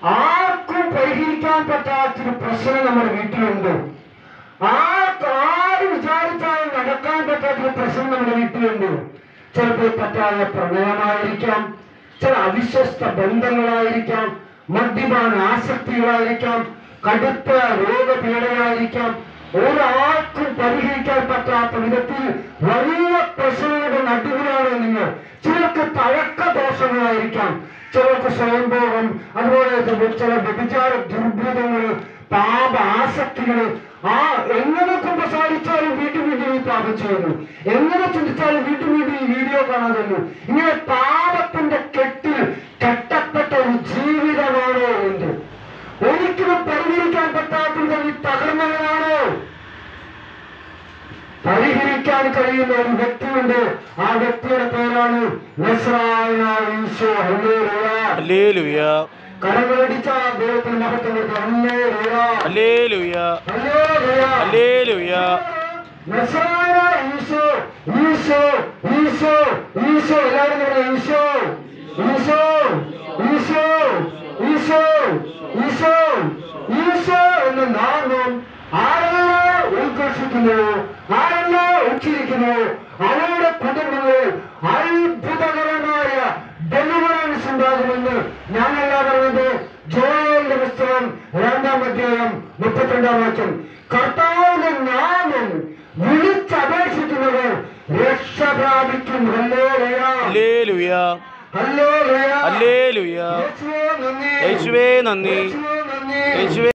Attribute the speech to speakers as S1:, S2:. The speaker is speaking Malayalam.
S1: ആർക്കും പരിഹരിക്കാൻ പറ്റാത്തൊരു പ്രശ്നം നമ്മുടെ വീട്ടിലുണ്ട് ആർക്ക് ആര് വിചാരിച്ചാലും നടക്കാൻ പറ്റാത്തൊരു പ്രശ്നം നമ്മുടെ വീട്ടിലുണ്ട് ചിലപ്പോൾ പറ്റാതെ പ്രണയമായിരിക്കാം ചില അവിശ്വസ്ത ബന്ധങ്ങളായിരിക്കാം മദ്യപാന ആസക്തികളായിരിക്കാം കടുത്ത രോഗപീഠയായിരിക്കാം ഒരാൾക്കും പരിഹരിക്കാൻ പറ്റാത്ത വിധത്തിൽ വലിയ പ്രശ്നങ്ങളുടെ നടുവിലാണ് നിങ്ങൾ ചിലർക്ക് തഴക്ക ദോഷങ്ങളായിരിക്കാം ചിലർക്ക് സ്വയംഭോഗം അതുപോലെ ചില വ്യഭിചാര ദുർബൃതങ്ങള് പാപ ആസക്തികള് ആ എങ്ങനെ കുമ്പസാരിച്ചാലും വീണ്ടും വീണ്ടും ഈ പാപം ചെയ്യുന്നു എങ്ങനെ ചിന്തിച്ചാലും വീണ്ടും വീണ്ടും ഈ വീഡിയോ കാണാൻ തന്നു ഇങ്ങനെ പാപത്തിന്റെ കെട്ടിൽ കെട്ടപ്പെട്ട ഒരു ജീവിതമാണോ എന്ത് ഒരിക്കലും പരിഹരിക്കാൻ പറ്റാത്തത് ഈ തകർന്നവനാണോ പരിഹരിക്കാൻ കഴിയുന്ന ഒരു വ്യക്തിയുണ്ട് ആ വ്യക്തിയുടെ പേരാണ് നസ്രായനായ ഈശോ ഹല്ലേലൂയ
S2: ഹല്ലേലൂയ
S1: കരങ്ങളടിച്ച ദൈവത്തിന് മഹത്വം കൊടുത്ത് ഹല്ലേലൂയ
S2: ഹല്ലേലൂയ
S1: ഹല്ലേലൂയ
S2: ഹല്ലേലൂയ
S1: നസ്രായനായ ഈശോ ഈശോ ഈശോ ഈശോ എല്ലാവരും പറഞ്ഞ ഈശോ ഈശോ ഈശോ ഈശോ ഈശോ ഈശോ എന്ന നാമം ആരെല്ലാം ഉത്കർഷിക്കുന്നു ആരെല്ലാം ഉച്ചരിക്കുന്നു അവരുടെ കുടുംബങ്ങൾ അത്ഭുതകരമായ ഡെലിവറൻസ് ഉണ്ടാകുമെന്ന് ഞാനല്ല പറയുന്നത് ജോയലിന്റെ പുസ്തകം രണ്ടാം അധ്യായം മുപ്പത്തിരണ്ടാം വാക്യം കർത്താവിന്റെ നാമം വിളിച്ചപേക്ഷിക്കുന്നവർ രക്ഷ പ്രാപിക്കും ഹല്ലേലൂയ
S2: ഹല്ലേലൂയ
S1: ഹല്ലേലൂയ
S2: ഹല്ലേലൂയ
S1: യേശുവേ നന്ദി
S2: യേശുവേ നന്ദി
S1: യേശുവേ നന്ദി
S2: യേശുവേ